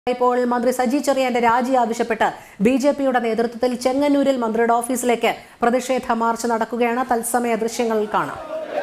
ഇപ്പോൾ മന്ത്രി സജി ചെറിയാന്റെ രാജി ആവശ്യപ്പെട്ട് ബി ജെ പിയുടെ നേതൃത്വത്തിൽ ചെങ്ങന്നൂരിൽ മന്ത്രിയുടെ ഓഫീസിലേക്ക് പ്രതിഷേധ മാർച്ച് നടക്കുകയാണ് തത്സമയ ദൃശ്യങ്ങൾ കാണാം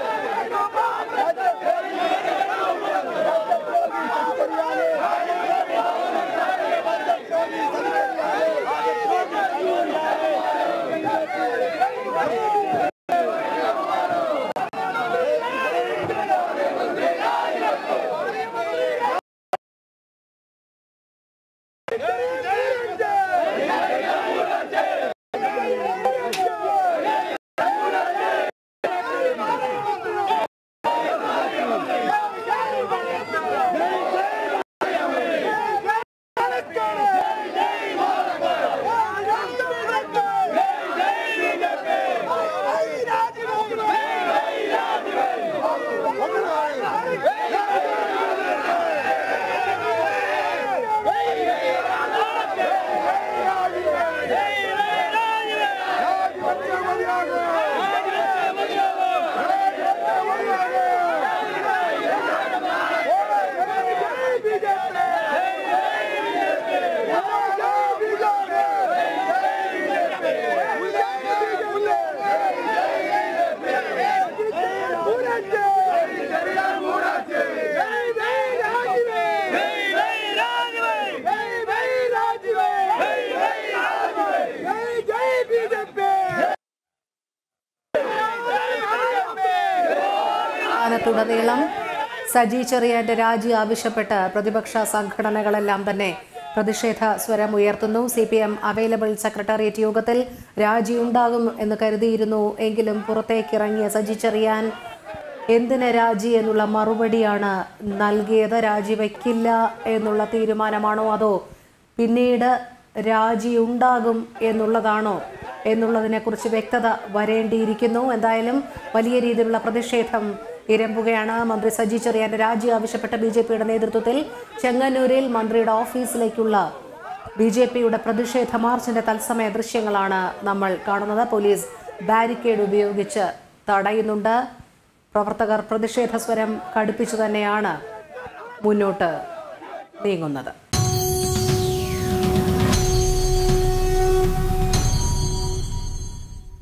സംസ്ഥാനത്തുടനീളം സജി ചെറിയാന്റെ രാജി ആവശ്യപ്പെട്ട് പ്രതിപക്ഷ സംഘടനകളെല്ലാം തന്നെ പ്രതിഷേധ സ്വരം ഉയർത്തുന്നു C P M available secretariat യോഗത്തിൽ രാജി ഉണ്ടാകും എന്ന് കരുതിയിരുന്നു എങ്കിലും പുറത്തേക്കിറങ്ങിയ സജി ചെറിയാൻ എന്തിന് രാജി എന്നുള്ള മറുപടിയാണ് നൽകിയത് രാജിവെക്കില്ല എന്നുള്ള തീരുമാനമാണോ അതോ പിന്നീട് രാജി ഉണ്ടാകും എന്നുള്ളതാണോ എന്നുള്ളതിനെക്കുറിച്ച് വ്യക്തത വരേണ്ടിയിരിക്കുന്നു എന്തായാലും വലിയ രീതിയിലുള്ള പ്രതിഷേധം ഇരമ്പുകയാണ് മന്ത്രി സജി ചെറിയാന്റെ രാജി ആവശ്യപ്പെട്ട ബി ജെ പിയുടെ നേതൃത്വത്തിൽ ചെങ്ങന്നൂരിൽ മന്ത്രിയുടെ ഓഫീസിലേക്കുള്ള ബി ജെ പിയുടെ പ്രതിഷേധ മാർച്ചിന്റെ തത്സമയ ദൃശ്യങ്ങളാണ് നമ്മൾ കാണുന്നത് പോലീസ് ബാരിക്കേഡ് ഉപയോഗിച്ച് തടയുന്നുണ്ട് പ്രവർത്തകർ പ്രതിഷേധ സ്വരം കടുപ്പിച്ചു തന്നെയാണ് മുന്നോട്ട് നീങ്ങുന്നത്